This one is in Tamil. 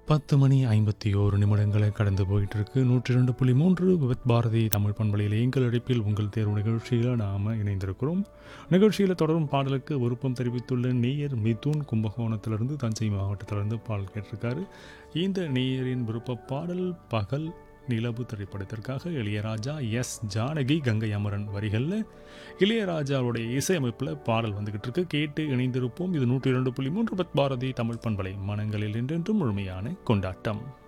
பத்து மணி ஐம்பத்தி ஓரு நிமிடங்களை கடந்து போயிட்டு இருக்கு நூற்றி ரெண்டு புள்ளி மூன்று வித் பாரதி தமிழ் பண்பலையில் எங்கள் அழைப்பில் உங்கள் தேர்வு நிகழ்ச்சியில் நாம் இணைந்திருக்கிறோம் நிகழ்ச்சியில் தொடரும் பாடலுக்கு விருப்பம் தெரிவித்துள்ள நேயர் மிதுன் கும்பகோணத்திலிருந்து தஞ்சை மாவட்டத்திலிருந்து பாடல் கேட்டிருக்காரு இந்த நேயரின் விருப்ப பாடல் பகல் நிலவு திரைப்படத்திற்காக இளையராஜா எஸ் ஜானகி கங்கை அமரன் வரிகளில் இளையராஜாவுடைய இசையமைப்பில் பாடல் வந்துகிட்டு இருக்கு கேட்டு இணைந்திருப்போம் இது நூற்றி இரண்டு புள்ளி மூன்று பத் பாரதி தமிழ் பண்பலை மனங்களில் என்றென்றும் முழுமையான கொண்டாட்டம்